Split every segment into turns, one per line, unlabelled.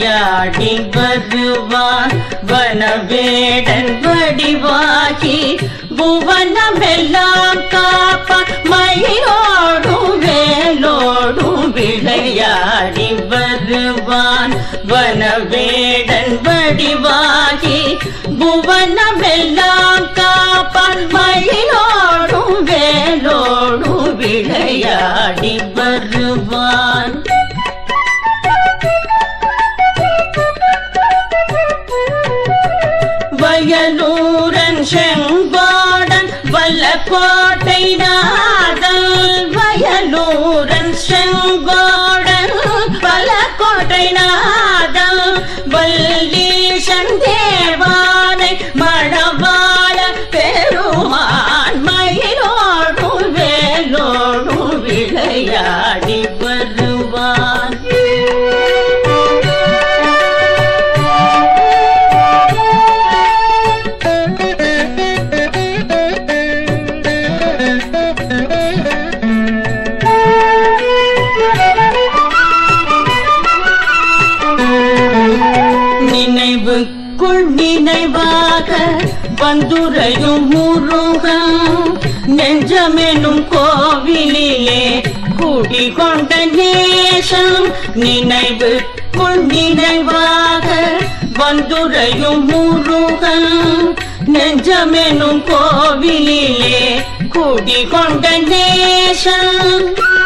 விளையாடி வருவான் வனவேடன் வடிவாகி புவனமெல்லாம் காப்பான் மயிலோடும் வேலோடும் விளையாடி வருவான் வனவேடன் வடிவாகி புவனமெல்லாம் காப்பான் மயிலோடும் வேலோடும் விளையாடி வருவான் வயலூரன் செங்கோடன் வல்லக்கோட்டை நாதல் வயலூரன் செங்கோடன் வல்லக்கோட்டை நாதல் வல்லீசன் தேவானை மணவாள பெருமான் மயிலோடும் வேலோடும் விளையாடி வருவான் நினைவுக்குள் நினைவாக வந்துரையும் முருகன் நெஞ்சமெனும் கோவிலிலே குடிகொண்ட நேசம் நினைவுக்குள் நினைவாக வந்துரையும் முருகன் நெஞ்சமெனும் கோவிலிலே குடிகொண்ட நேசம்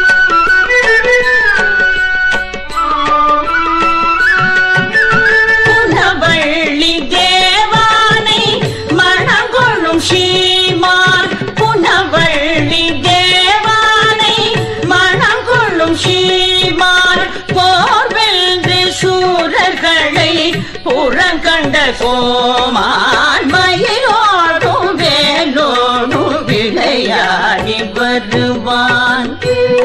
புனவள்ளி தேவானை மணங்கொள்ளும் ஸ்ரீமான் புனவள்ளி தேவானை மணங்கொள்ளும் ஸ்ரீமான் போர் வென்று சூரர்களை புறங்கண்ட கோமான் மயிலோடும் வேலோடும் விளையாடி வருவான்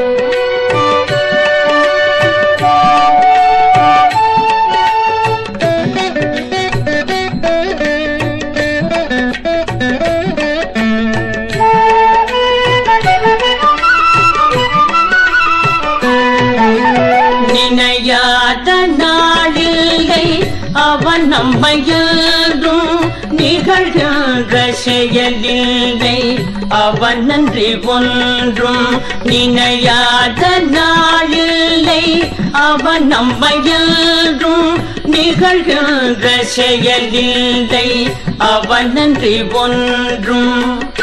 நினையாத நாளில்லை அவன் நம்மையும் நிகழ்கின்ற செயலில்லை அவன் நன்றி ஒன்றும் நினையாத நாளில்லை அவன் நம்மையும் நிகழ்கின்ற செயலில்லை அவன் நன்றி ஒன்றும்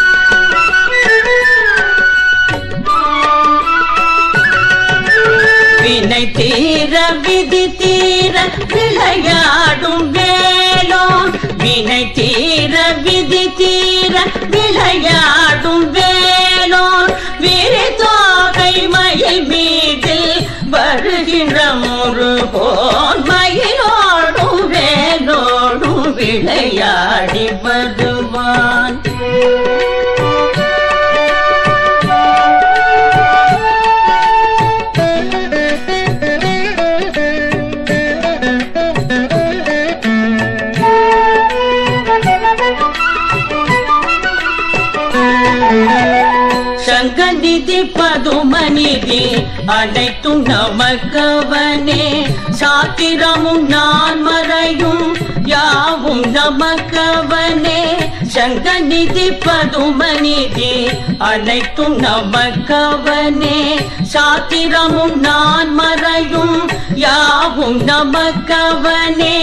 வினை தீர விதி தீர விளையாடும் வேலோன் வினை தீர விதி தீர விளையாடும் வேலோன் விரிதோகை மயில் மீதில் வருகின்ற முருகோன் மயிலோடும் வேலோடும் விளையாடி வருவான் சங்கநிதி பதுமநிதி அனைத்தும் நமக்கவனே சாத்திரமும் நான் மறையும் யாவும் நமக்கவனே சங்கநிதி பதுமநிதி அனைத்தும் நமக்கவனே சாத்திரமும் நான் மறையும் யாவும் நமக்கவனே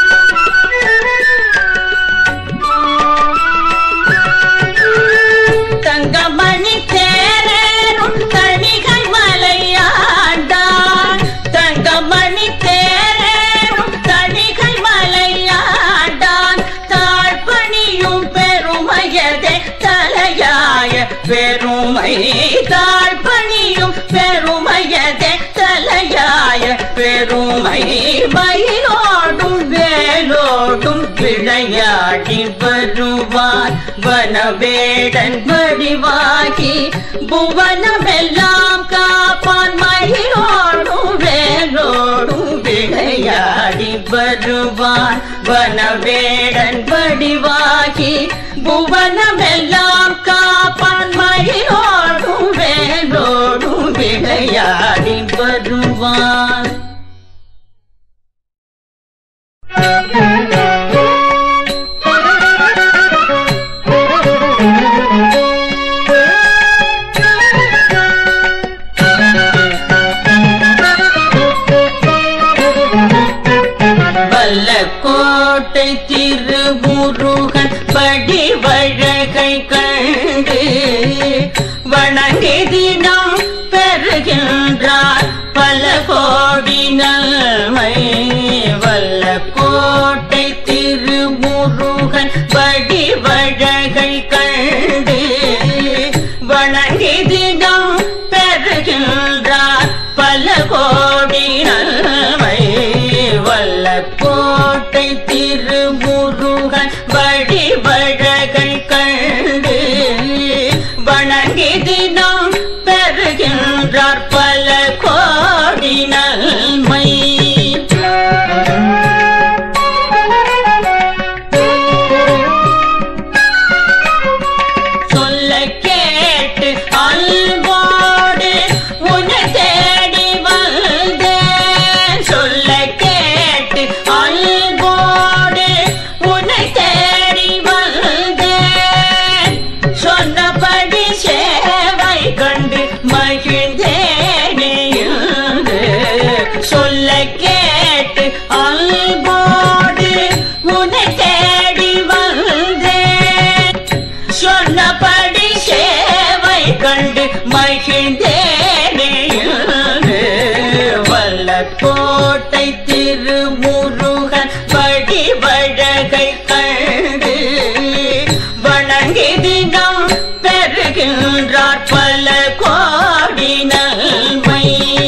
தங்கமணி தேரேறும் தணிகள் மலையாண்டான் தங்கமணி தேரேறும் தணிகள் மலையாண்டான் தாழ்பணியும் பெருமையதே தலையாய பெருமை தாழ்பணியும் பெருமையதே தலையாய பெருமை மயிலோடும் வேலோடும் விளையாடி வருவான் வனவேடன் வடிவாகி புவனமெல்லாம் காப்பான் மயிலோடும் வேலோடும் விளையாடி வருவான் வனவேடன் வடிவாகி புவனமெல்லாம் காப்பான் மயிலோடும் வேலோடும் விளையாடி வருவான் வல்லக்கோட்டை திருமுருகன் படிவழகை கண்டு வணங்கி தினம் பெறுகின்றார் பல கோடி நன்மை வல்லக்கோட்டை திருமுருகன் படிவழகை கண்டு வணங்கி தினம் பெறுகின்றார் பல கோடி நன்மை வல்லக்கோட்டை திருமுருகன் வழிவழகை கண்டு வணங்கி தினம் பெறுகின்றார் பல கோடி நன்மை சொல்ல கேட்டு அன்போடு உன்னை தேடி வந்தேன் சொல்ல கேட்டு அன்போடு உன்னை தேடி வந்தேன் சொன்னபடி சேவை கண்டு மகிழ்ந்தேனே என்று சொல்ல கேட்டு அன்போடு உன்னை தேடி வந்தேன் சொன்னபடி சேவை கண்டு மகிழ்ந்தேனே என்று வல்லக்கோட்டை திருமுருகன் படிவழகை கண்டு வணங்கி தினம் பெறுகின்றார் பல கோடி நன்மை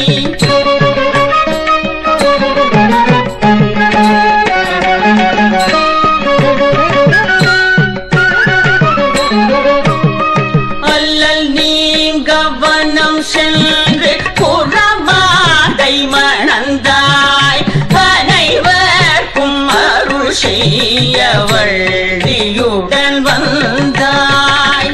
அல்லல் நீங்க வனம் சென்று புறமாதை மணந்தாய் அனைவர்க்கும் அருள் செய்ய வள்ளியுடன் வந்தாய்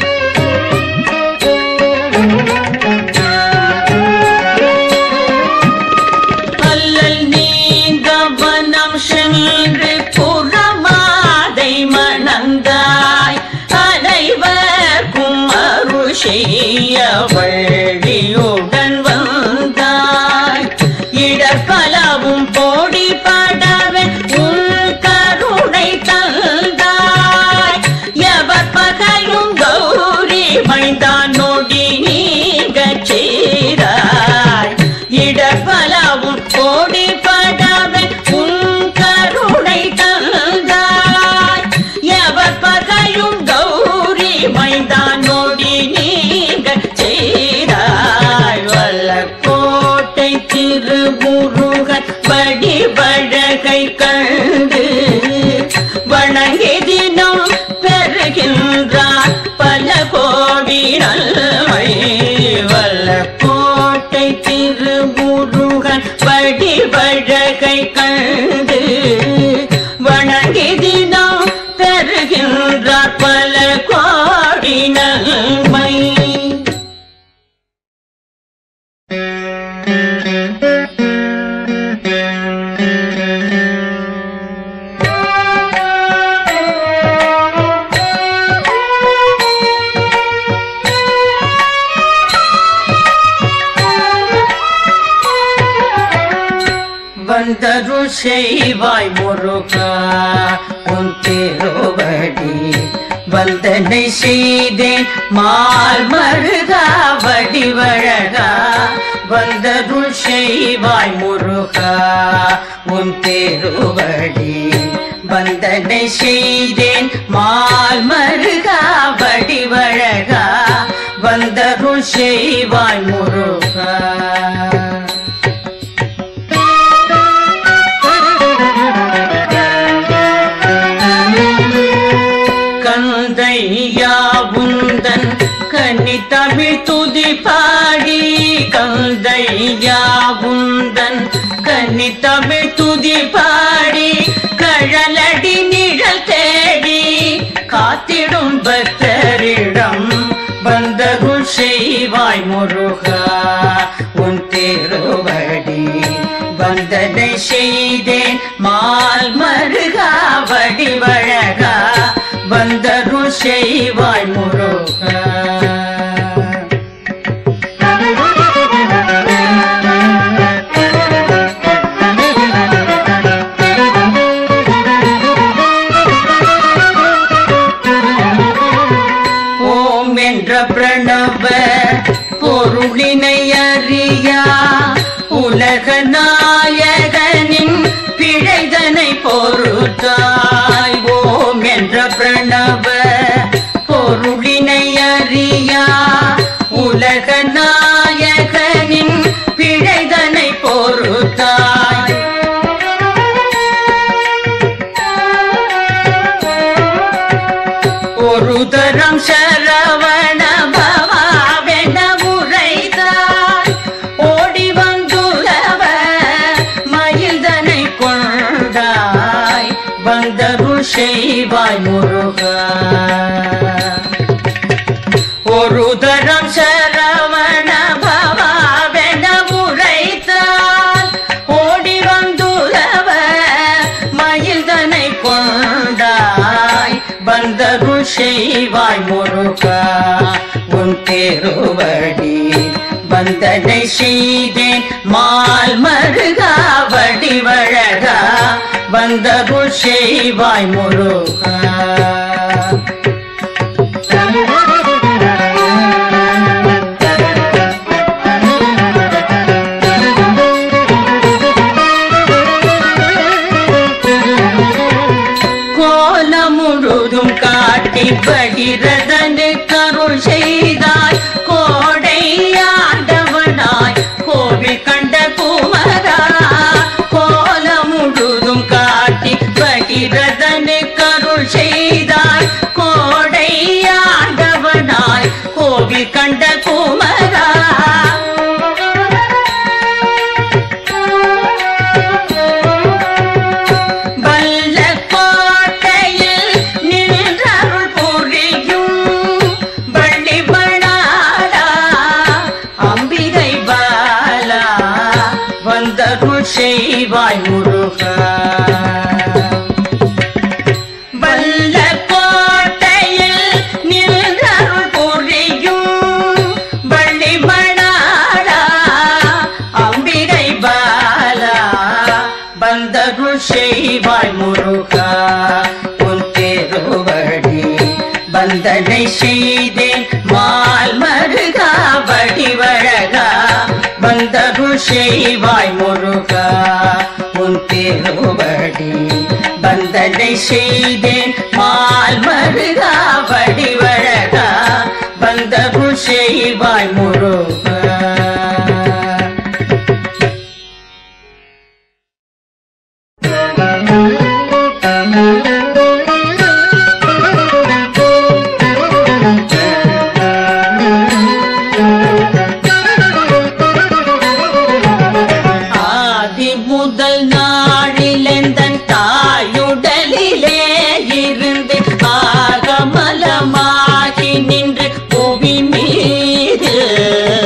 அல்லல் நீங்க வனம் சென்று புறமாதை மணந்தாய் அனைவர்க்கும் அருள் செய்ய வழியுடன் வந்தாய் இடர்பலவும் போடி படவே உன் கருணை தந்தாய் எவர் பகையும் கௌரி மைந்தான் நொடி நீங்கச் செய்தாய் இடர்பலவும் கோடி படவே உன் கருணை தந்தாய் எவர் பகையும் கௌரி மைந்தான் நொடி நீங்க செய்தாய் வல்லக்கோட்டை திருமுருகன் படி வழகை கண்டு வணங்கி தினம் பெறுகின்றார் பல கோடி நன்மை வல்லக்கோட்டை திருமுருகன் படி வழகை கண்டு வணங்கி தினம் பெறுகின்றார் பல கோடி நன்மை வந்தருள் செய்வாய் முருகா உன் திருவடி வந்தனை செய்தேன் மால் மருகா வடிவழகா வந்தருள் செய்வாய் முருகா உன் திருவடி வந்தனை செய்தேன் மால் மருகா வடிவழகா வந்தருள் செய்வாய் முருகா கந்தையா உந்தன் கன்னி தமிழ் துதி பாடி கந்தையா உந்தன் கன்னி தமிழ் துதி பாடி கழலடி நிழல் தேடி காத்திடும் பக்தரிடம் வந்தருள் செய்வாய் முருகா உன் திருவடி வந்தனை செய்தேன் மால் மருகா வடிவழகா வந்தருள் செய்வாய் முருகா ஓம் என்ற பிரணவ பொருளினை அறியா உலக நாயகனின் பிழைதனை பொறுத்தாய் ஓம் என்ற பிரணவ பொருளினை அறியா உலக நாயகனின் பிழைதனை பொறுத்தாய் ஒரு தரம் சரவண பவாவென உரைத்தாய் ஓடி வந்துலவ மயில்தனை கொண்டாய் வந்தருள் செய்வாய் முருகா ஒரு தரம் சரவண பவாவென உரைத்தால் ஓடி வந்துலவ மயில்தனை கொண்டாய் வந்தருள் செய்வாய் முருகா உன் தேருவடி வந்தனை செய்தேன் மால் மருகா வடிவழகா வந்தருள் செய்வாய் முருகா கோலம் முழுதும் காட்டி பகிரதனு கருள் செய்தாய் கோடை ஆண்டவனாய் கோவில் கண்ட குமரா கோலம் முழுதும் காட்டி பகிரதனு கருள் செய்தாய் கோடை ஆண்டவனாய் கோவில் கண்ட குமரா வல்ல கோட்டையில் நின்றருள் புரியும் வள்ளி பணாடா அம்பிகை பாலா வந்தருள் செய்வாய் முருகா வல்ல கோட்டையில் நின்றருள் புரியும் வள்ளி மணாடா அம்பிகை பாலா வந்தருள் செய்வாய் முருகா உன் தேருவடி வந்தனை செய்தேன் மால் மருகா வடிவழகா வந்தருள் செய்வாய் முருகா உன் திருவடி வந்தனை செய்தேன் மால் மருகா வடிவழகா வந்தருள் செய்வாய் முருகா ஆதி முதல் நாளிலெந்தன் தாயுடலிலே இருந்து ஆகமலமாகி நின்று புவி மீது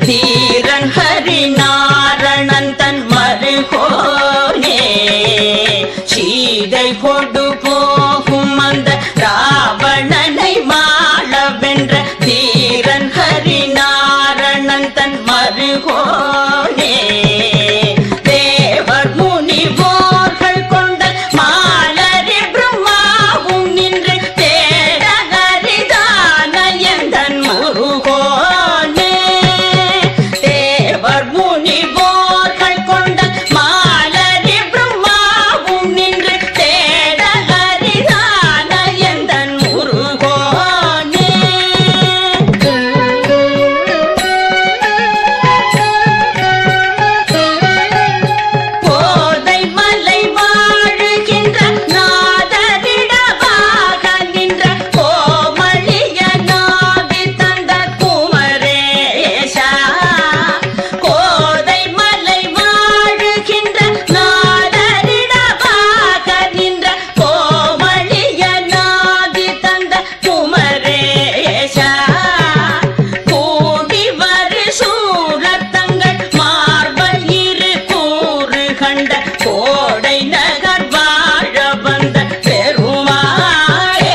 தீரன் ஹரிநாரணன் தன் மருகோனே சீதை கொண்டு போகும் அந்த ராவணனை மாள வென்ற தீரன் ஹரிநாரணன் தன் மருகோனே தேவர் முனிவோர்கள் கொண்ட மாலரி பிரம்மாவும் நின்று தேட ஹரிதான எந்தன் முருகோனே தேவர் முனிவோர்கள் கொண்ட மாலரி பிரம்மாவும் நின்று தேட ஹரிதான எந்தன் முருகோனே கோதை மலை வாழுகின்ற நாதரிடமாக நின்ற கோமளிய நாவி தந்த குமரேஷா கோதை மலை வாழுகின்ற நாதரிடமாக நின்ற கோமளிய நாவி தந்த குமரேஷா கூடி வரு சூரத்தங்கள் மார்பல் இரு கூறு கண்ட கோடை நகர் வாழ வந்த பெருமாளே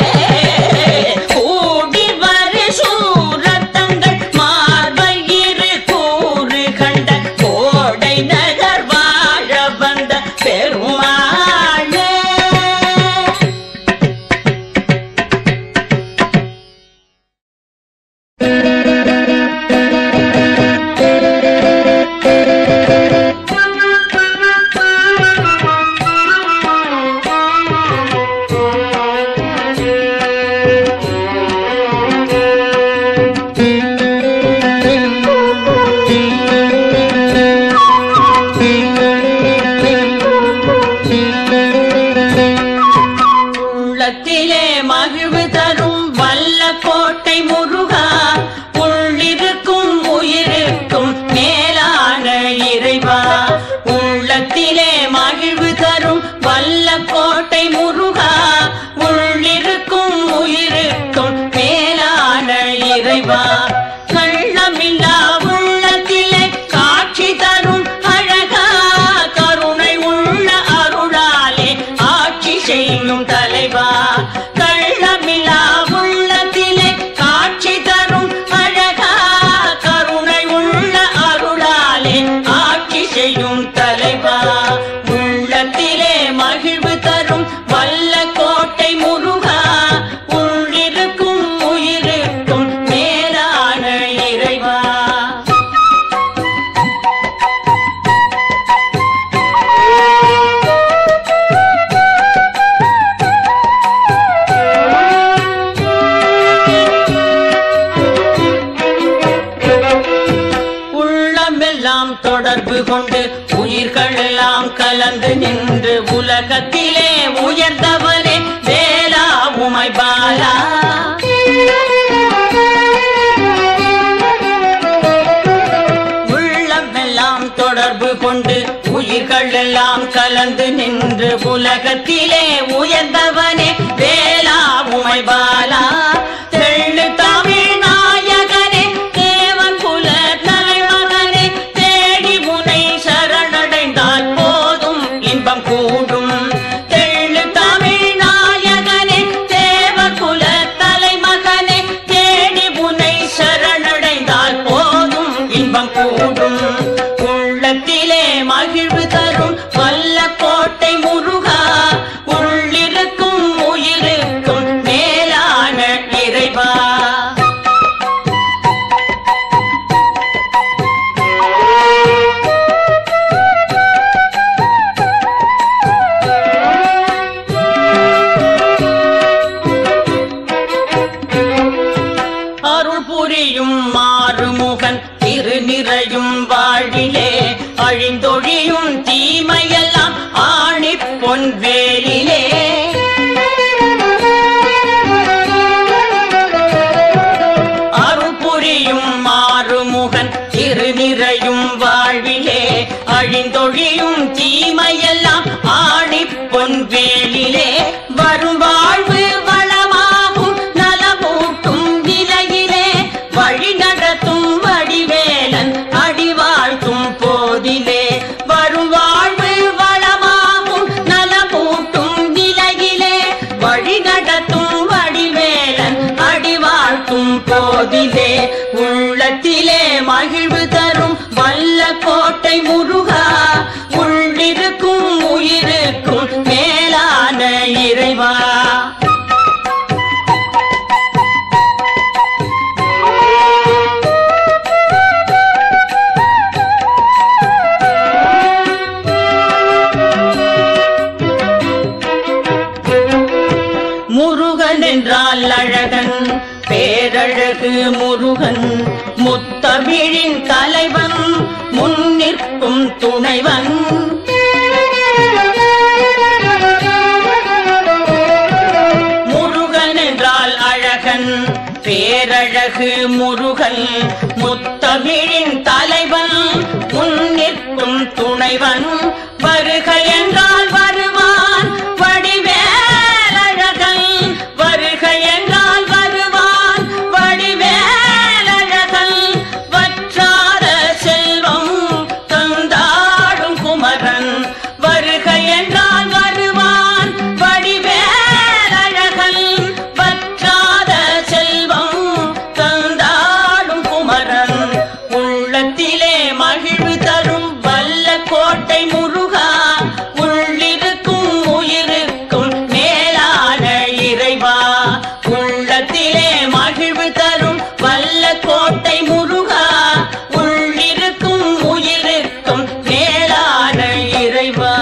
கூடி வரு சூரத்தங்கள் மார்பல் இரு கூறு கண்ட கோடை நகர் வாழ வந்த பெருமாளே உள்ளத்திலே மகிழ்வு தரும் வல்ல கோட்டை முருகா உள்ளிருக்கும் உயிருக்கும் மேலான இறைவா உள்ளத்திலே மகிழ்வு தரும் வல்ல கோட்டை முருகா உள்ளிருக்கும் உயிருக்கும் மேலான இறைவா கள்ளமில்லா உள்ளத்திலே காட்சி தரும் அழகா கருணை உள்ள அருளாலே ஆட்சி செய்யும் தலைவா கள்ளமில்லா உள்ளத்திலே காட்சி தரும் அழகா கருணை உள்ள அருளாலே ஆட்சி செய்யும் தலைவா உள்ளத்திலே மகிழ்வு தரும் வல்ல கோட்டை முருகா உள்ளிருக்கும் உயிருக்கும் மேலான இறைவா உள்ளமெல்லாம் தொடர்பு கொண்டு உயிர்கள் எல்லாம் கலந்து நின்று உலகத்திலே உயர்ந்தவனே வேலா உமை பாலா உள்ளமெல்லாம் தொடர்பு கொண்டு உயிர்கள் எல்லாம் கலந்து நின்று உலகத்திலே உயர்ந்தவனே வேலா உமை பாலா தெள்ளு தமிழ் நாயகனே தேவன் குல தலைமகனே தேடி முனை சரணடைந்தால் போதும் இன்பம் கூடும் தெள்ளு தமிழ் நாயகனே தேவன் குல தலைமகனே தேடி முனை சரணடைந்தால் போதும் இன்பம் கூடும் உள்ளத்திலே மகிழ்வு தரும் வல்ல கோட்டை முருகா உள்ளிருக்கும் உயிருக்கும் மேலான இறைவா அருள் புரியும் மாறுமுகன் திருநிறையும் வாழ்விலே அழிந்தொழியும் தீமையெல்லாம் ஆணி பொன்வேலிலே அருள் புரியும் மாறுமுகன் திருநிறையும் வாழ்விலே அழிந்தொழியும் தீமையெல்லாம் ஆணி பொன்வேலிலே வரும் வாழ்வு வளமாகும் நலமூட்டும் நிலையிலே வழி நடத்தும் வடிவேலன் மகிழ்வு தரும் வல்ல கோட்டை முருகா உள்ளிருக்கும் உயிருக்கும் மேலான இறைவா முருகன் என்றால் அழகன் பேரழகு முருகன் முத்தமிழின் தலைவன் முன்னிற்கும் துணைவன் முருகன் என்றால் அழகன் பேரழகு முருகன் முத்தமிழின் தலைவன் முன்னிற்கும் துணைவன் வருக என்றால் வருவான் வடிவேலழகன் வருக என்றால் வருவான் வடிவேலழகன் வற்றாத செல்வம் தந்தாடும் குமரன் வருக என்றால் வருவான் வடிவேலழகன் வற்றாத செல்வம் தந்தாடும் குமரன் உள்ளத்திலே மகிழ்வு தரும் வல்ல கோட்டை முருகா உள்ளிருக்கும் உயிருக்கும் மேலான இறைவா உள்ளத்திலே மகிழ்வு தரும் வல்ல கோட்டை முருகா உள்ளிருக்கும் உயிருக்கும் மேலான இறைவா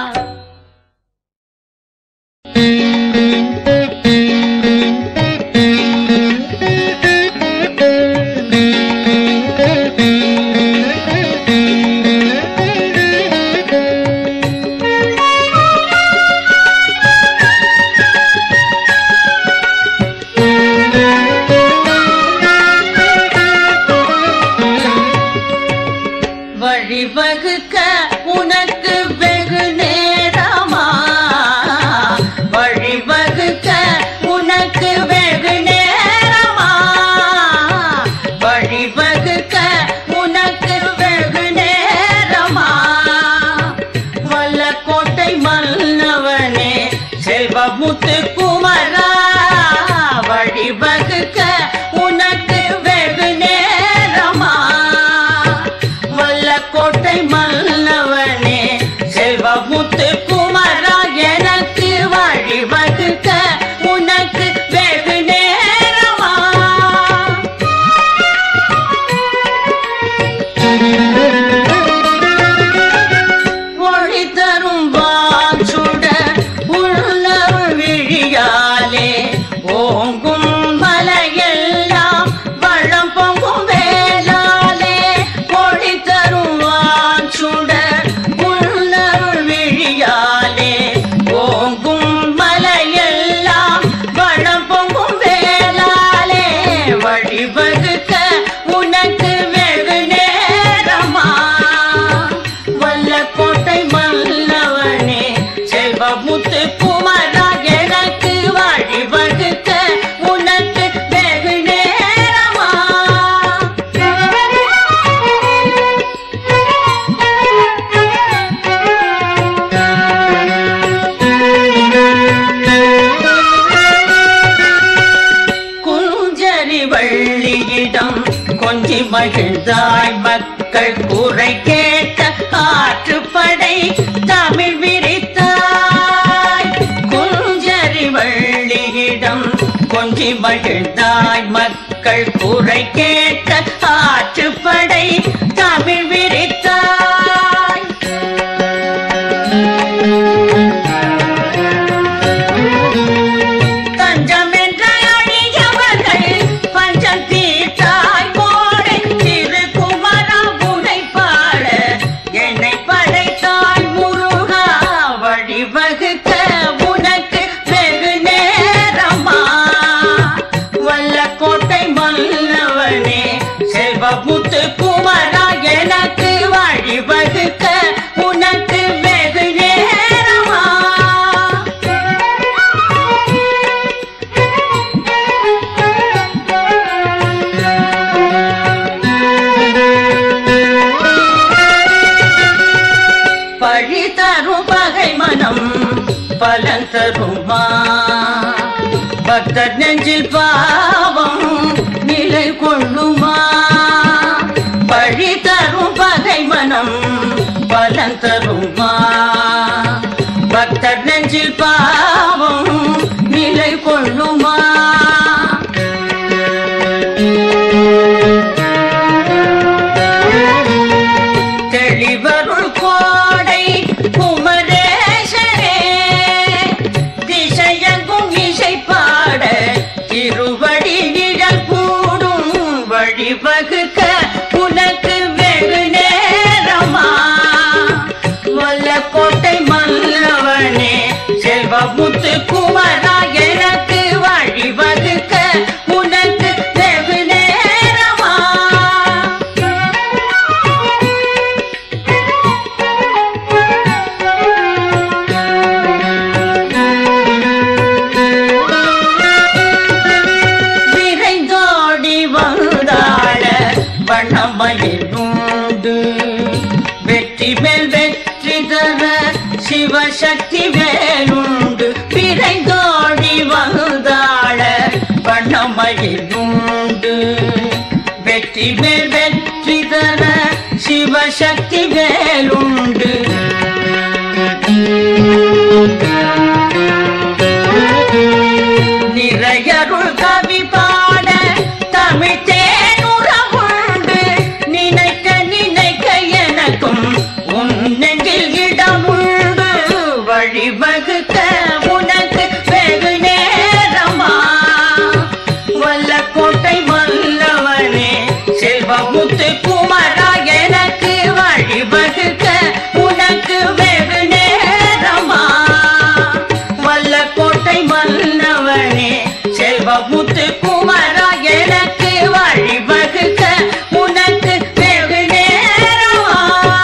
வழிவகுக்க உனக்கு வெகு நேரமா வழிவகுக்க உனக்கு வெகு நேரமா வழிவகுக்க உனக்கு வெகு நேரமா வல்லக்கோட்டை மன்னவனே செல்வமுத்து குமரா வழிவகுக்க உனக்கு வெகு நேரமா வல்லக்கோட்டை மன்னவனே செல்வமுத்து குமரா எனக்கு வழிவகுக்க உனக்கு வெகு நேரமா ஒளி தரும் வாச்சுட உள்ளவர் விழியாலே ஓங்கும் மலையெல்லாம் வளம் பொங்கும் வேளாலே ஒளி தரும் வாச்சுட உள்ளவர் விழியாலே ஓங்கும் மலையெல்லாம் வளம் பொங்கும் வேளாலே வழிவகுக்க உனக்கு வெகு நேரமா வல்லக்கோட்டை மல்லவனே செல்வமுத்து குமரா எனக்கு வழிவகுக்க உனக்கு வெகு நேரமா குஞ்சரி வள்ளியிடம் கொஞ்சி மகிழ்ந்தாய் மக்கள் குறை கேட்ட ஆற்றுப்படை தமிழ் விரித்தாய் குஞ்சரி வள்ளியிடம் கொஞ்சி மகிழ்ந்தாய் மக்கள் குறை கேட்ட ஆற்றுப்படை தமிழ் விரித்தாய் தஞ்சம் என்ற அழியவர்கள் பஞ்சம் தீர்த்தாய் கோடை திருக்குமரா உனை பாட என்னை படைத்தாய் முருகா வழிவகுக்க உனக்கு வெகு நேரமா வல்லக்கோட்டை மல்லவனே செல்வமுத்து குமரா எனக்கு வழிவகுக்க உனக்கு வெகு நேரமா பழி தரும் பகை மனம் பலன் தருமா பக்தர் நெஞ்சில் பாவம் நிலை கொள்ளுமா பலன் தருமா பக்தர் நெஞ்சில் பாவம் நிலை கொள்ளுமா தெளிவருள் கோடை குமரேசரே திசையங்கும் இசை பாட திருவடி நிழல் கூடும் வழிவகுக்க உனக்கு வெகு நேரமா வல்லக்கோட்டை மல்லவனே செல்வமுத்து குமரா எனக்கு வழிவகுக்க உனக்கு வெகு நேரமா விரைந்தோடி வந்தாள வண்ணமயில் உண்டு வெற்றி மேல் வெற்றி தர சிவசக்தி வேலுண்டு விரைந்தோடி வந்தாள வண்ணமயில் உண்டு வெற்றி மேல் வெற்றி தர சிவசக்தி வேலுண்டு நிறையருள் கவி பாட தமிழ் தேனுறவுண்டு நினைக்க நினைக்க எனக்கும் உன் நெஞ்சில் இடமுண்டு வழிவகுக்க உனக்கு வெகு நேரமா வல்லக்கோட்டை வல்லவனே செல்வமுத்து குமரா எனக்கு வழிவகுக்க உனக்கு வெகு நேரமா வல்லக்கோட்டை மன்னவனே செல்வமுத்து குமரா எனக்கு வழிவகுக்க உனக்கு வெகு நேரமா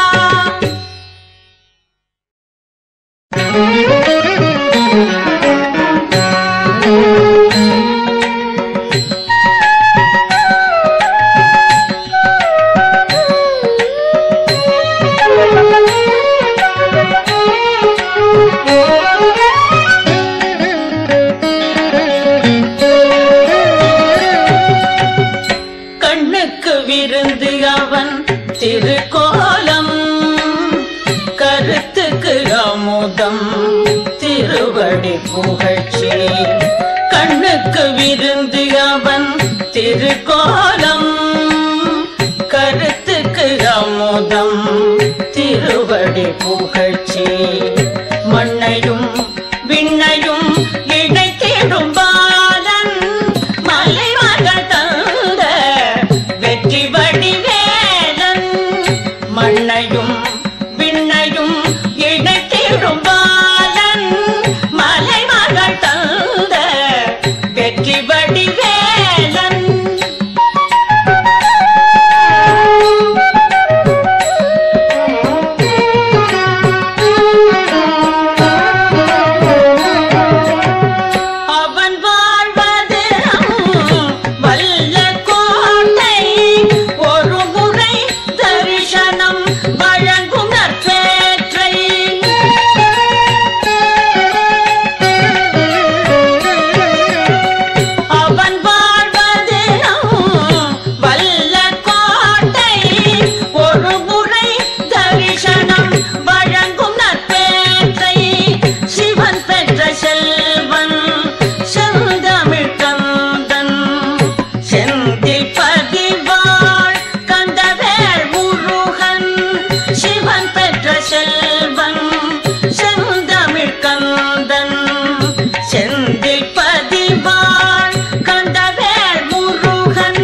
கண்ணுக்கு விருந்து அவன் திருக்கோலம் கருத்துக்கு அமுதம் திருவடி புகழ்ச்சி கண்ணுக்கு விருந்து அவன் திருக்கோலம் கருத்துக்கு அமுதம் திருவடி புகழ்ச்சி மண்ணையும் விண்ணையும் இணைத்திடும் பாலன் மலைமகள் தந்த வெற்றி வடிவேலன் மண்ணையும் விண்ணையும் இணைத்திடும் பாலன் மலைமகள் தந்த வெற்றி வடிவேலன் அவன் வாழ்வது வல்ல கோட்டை ஒரு முறை தரிசனம் வழங்கும் நற்பேற்றை அவன் வாழ்வது வல்ல கோட்டை ஒரு முறை தரிசனம் வழங்கும் நற்பேற்றை சிவன் பெற்ற செல்வன் செந்தமிழ் கந்தன் செந்தில் பதிவாள் கந்தவேள் முருகன் சிவன் பெற்ற செல்வன் செந்தமிழ் கந்தன் செந்தில் பதிவாள் கந்தவேள் முருகன்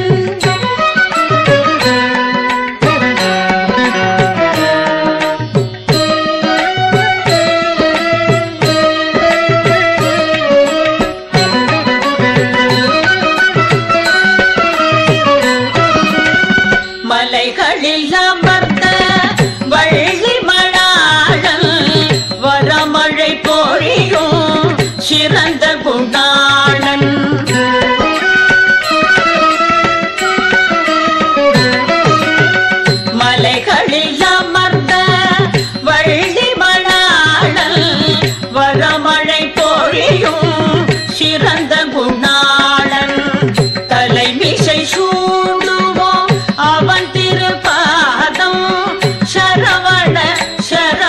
மலைகளில் அமர்ந்த வள்ளி மணாளன் வரமழை பொழியும் சிறந்த குணாளன் மலைகளில் அமர்ந்த வள்ளி மணாளன் வரமழை பொழியும் சிறந்த குணாளன் தலைமிசை சூடுவோம் அவன் திருப்பாதம் சரவண சர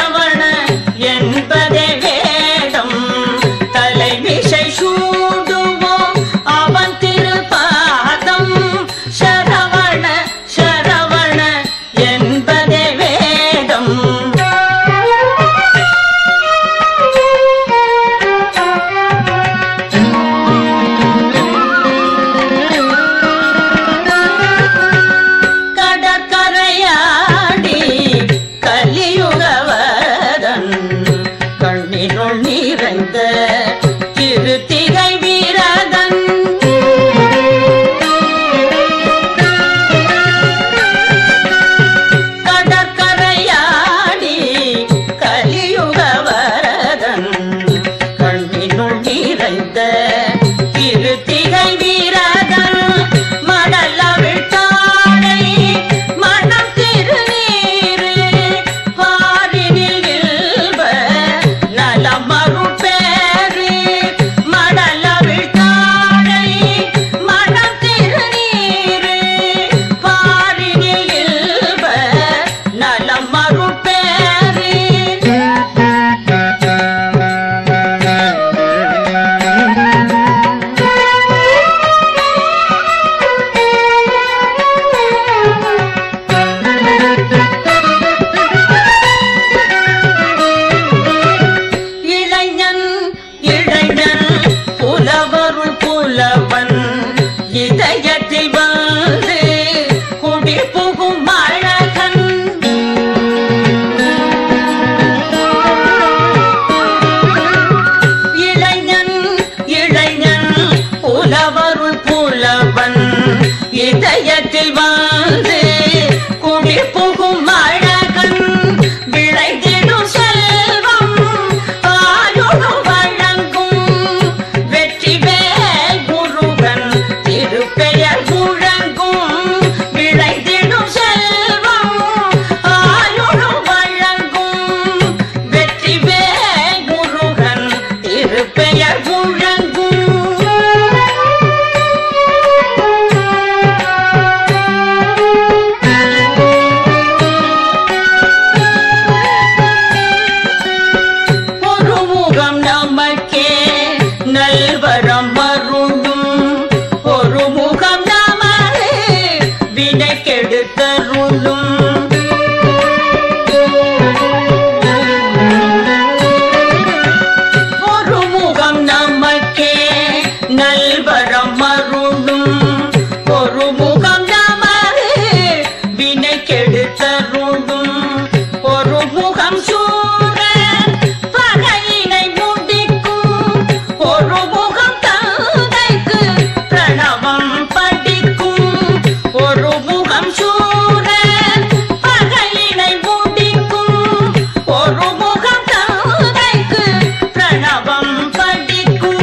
கெடுத்தருளும் ஒரு முகம் சூழ பகையினை முடிக்கும் ஒரு முகம் தந்தைக்கு பிரணவம் படிக்கும் ஒரு முகம் சூழ பகையினை முடிக்கும் ஒரு முகம் தந்தைக்கு பிரணவம் படிக்கும்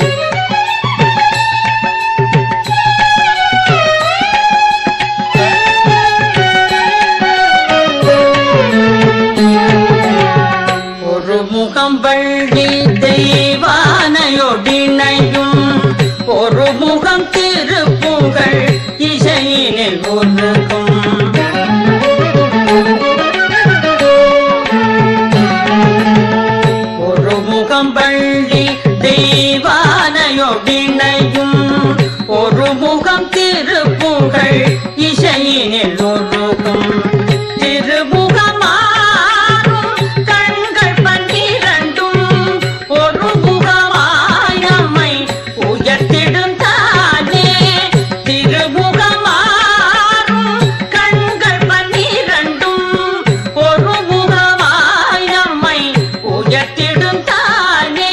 ஒரு முகம் வள்ளி தெய்வானையொடினையும் ஒரு முகம் திருப்புகழ் இசையினில் உருகும் ஒரு முகம் வள்ளி தெய்வானையொடினையும் ஒரு முகம் திருப்புகழ் இசையினில் உருகும் திருமுகமாறும் கண்கள் பன்னிரண்டும் ஒரு முகமாய் நம்மை உயர்த்திடும் தானே திருமுகமாறும் கண்கள் பன்னிரண்டும் ஒரு முகமாய் நம்மை உயர்த்திடும் தானே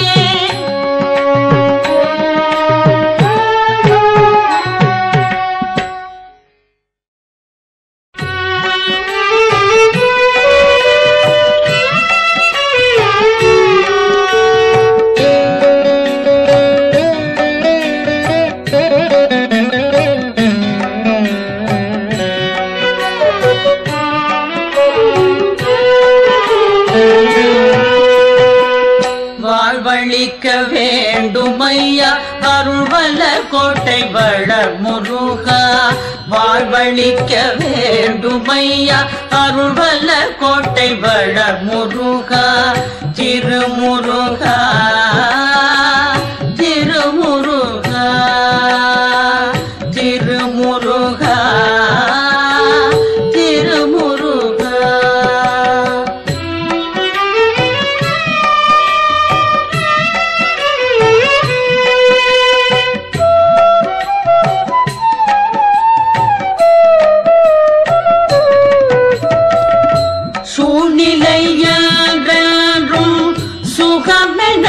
வாழ்வழிக்க வேண்டுமையா அருள்வல கோட்டை வளர் முருகா வாழ்வழிக்க வேண்டுமையா அருள்வல கோட்டை வளர் முருகா திருமுருகா திருமுருகா திருமுருகா திருமுருகா சூழ்நிலை என்றும் சுகமென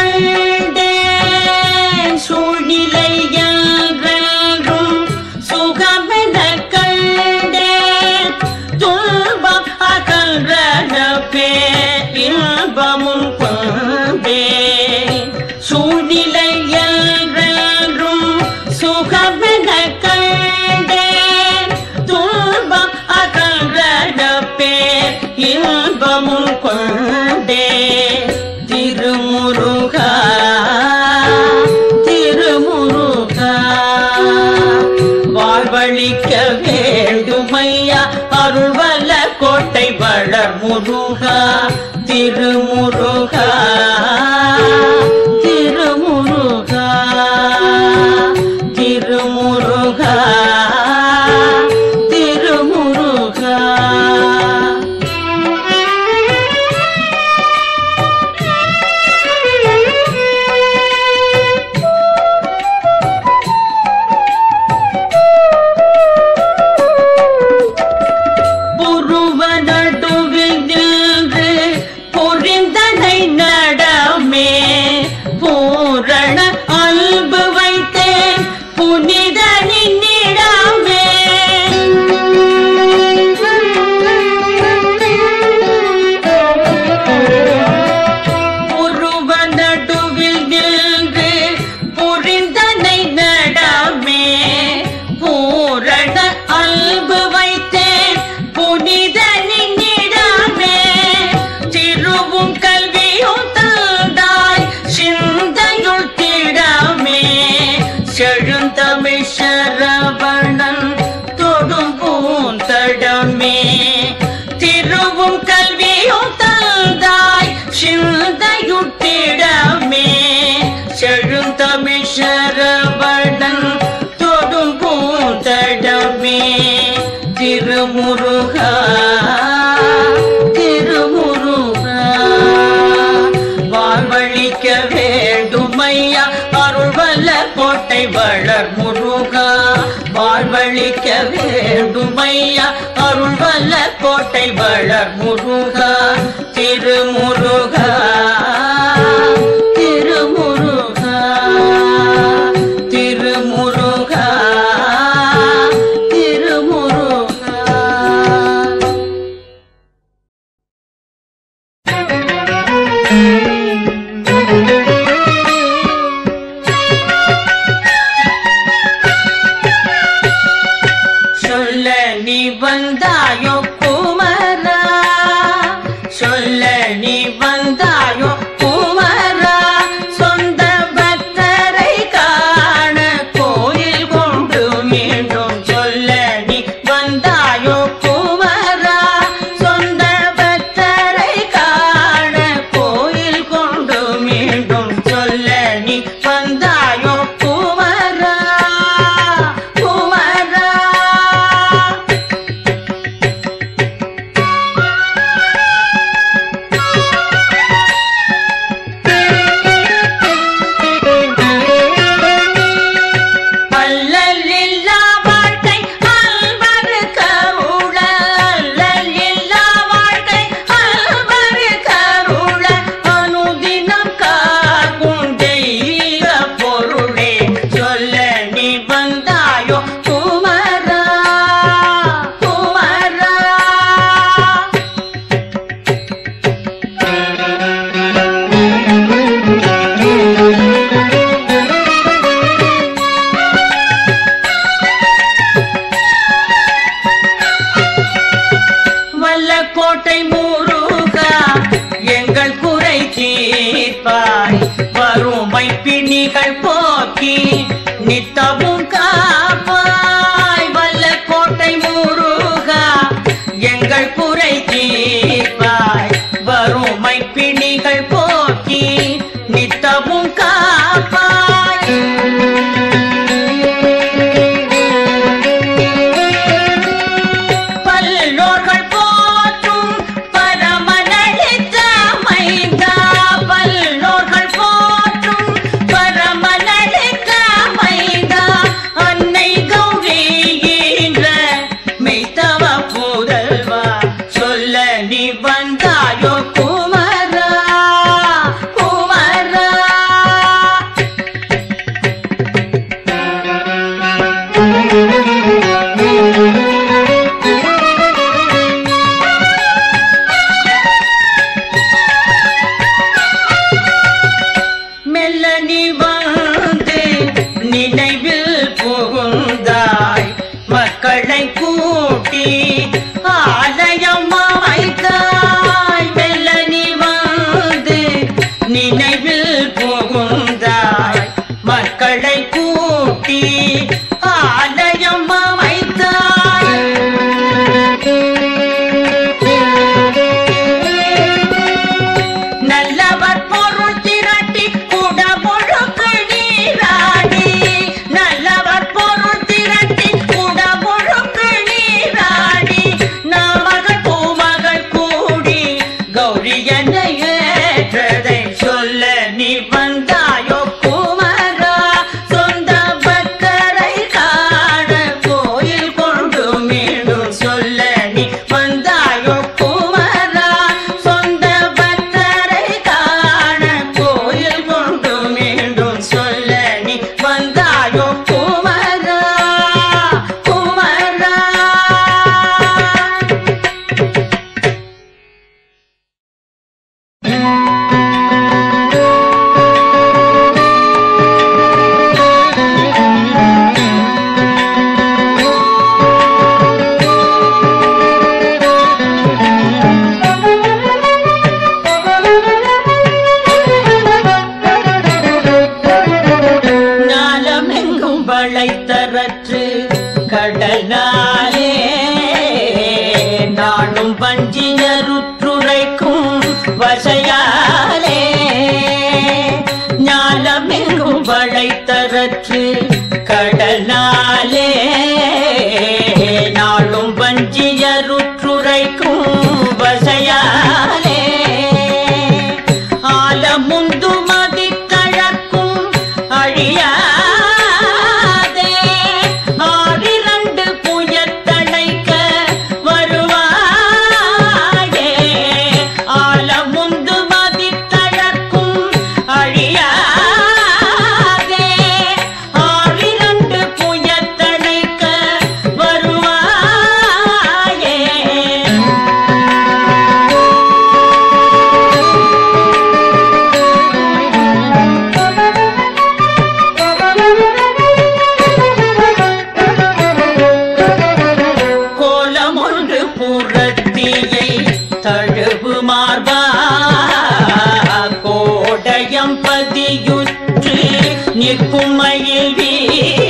கண்டேன் சூழ்நிலை என்றும் சுகமென கண்டேன் துன்பம் அகன்றன பேர் இன்பமும் கொண்டேன் சூழ்நிலை என்றும் சுகமென கண்டேன் துன்பம் அகன்றன பேர் இன்பமும் கொண்டே திருமுருகா திருமுருகா வாழ்வழிக்க வேண்டுமையா அருள்வல கோட்டை வளர் முருகா திருமுருகா திருமுருகா திருமுருகா திருமுருகா புருவ நடுவில் நின்று பொறிந்தனை நடமே பூரண அன்பு வைத்தேன் புனிதனின் இடமே புருவ நடுவில் நின்று பொறிந்தனை நடமே பூரண அன்பு வைத்தேன் புனிதனின் இடமே திருவும் கல்வியும் தந்தாய் சிந்தையுள் திடமே செழுந்தமிழ் சரவணன் தொடும் பூந்தடமே திருவும் கல்வியும் தந்தாய் சிந்தையுட்டிடமே செழுந்தமிழ் சரவணன் தொடும் பூந்தடமே திருமுருகா திருமுருகா வாழ்வழிக்க வேண்டுமையா அருள்வல்ல கோட்டை வளர் முருகா வாழ்வழிக்க வேண்டுமையா அருள்வல்ல அருள்வல்ல கோட்டை வளர் முருகா திருமுருகா திருமுருகா திருமுருகா திருமுருகா சொல்ல நீ வந்தாயோ குமரா சொல்ல நீ வந்தாயோ குமரா சொந்த பக்தரை காண கோயில் கொண்டு மீண்டும் சொல்ல நீ வந்தாயோ குமரா சொந்த பக்தரை காண கோயில் கொண்டு மீண்டும் சொல்ல நீ வந்தாயோ குமரா குமரா அல்லலில்லா வாழ்க்கை அல்வரு கருள அல்லலில்லா வாழ்க்கை அல்வரு கருள அனுதினம் காக்கும் தெய்வ பொருளே சொல்ல நீ வந்தாயோ குமரா குமரா வல்ல கோட்டை முருகா எங்கள் குறை தீர்ப்பாய் வறுமை பிணிகள் போக்கி நித்தமும் காப்பாய் வல்ல கோட்டை முருகா எங்கள் குறை தீர்ப்பாய் வறுமை பிணிகள் போக்கி நித்தமும் காப்பாய் பல்லோர்கள் போற்றும் பரமனளித்த மைந்தா பல்லோர்கள் போற்றும் பரமனளித்த மைந்தா அன்னை கௌரி என்ற மெய்த்தவ புதல்வா சொல்ல நீ வந்தாயோ குமரா குமரா மெல்ல நீ வந்து நினைவில் புகுந்தாய் மக்களை கூட்டி ஆலயம் அமைத்தாய் மெல்ல நீ வந்து நினைவில் புகுந்தாய் மக்களை கூட்டி ஆலயம் அமைத்தாய் நல்லவர் பொருள் திரட்டி குடமுழுக்கு நீராடி நல்லவர் பொருள் திரட்டி குடமுழுக்கு நீராடி நாமகள் பூமகள் கூடி கௌரி என்னை ஏற்றதை சொல்ல நீ வந்தாயோ குமரா சொந்த பக்தரை காண கோயில் கொண்டு மீண்டும் சொல்ல நீ வந்தாயோ குமரா சொந்த பக்தரை காண கோயில் கொண்டு மீண்டும் சொல்ல நீ வந்தாயோ குமரா குமரா ஞாலமெங்கும் வளைத்தரற்று கடலாலே நாடும் வஞ்சியருற்றுரைக்கும் வசையாலே ஞாலமெங்கும் வளைத்தரற்று கடலாலே நாளும் வஞ்சியருற்றுரைக்கும் வசையாலே ஆலமுந்து மதிக்கழக்கும் அழியாதே ஆறிரண்டு புயத்தழைக்க வருவாயே பதியுற்று நிற்குமையில் வீரன்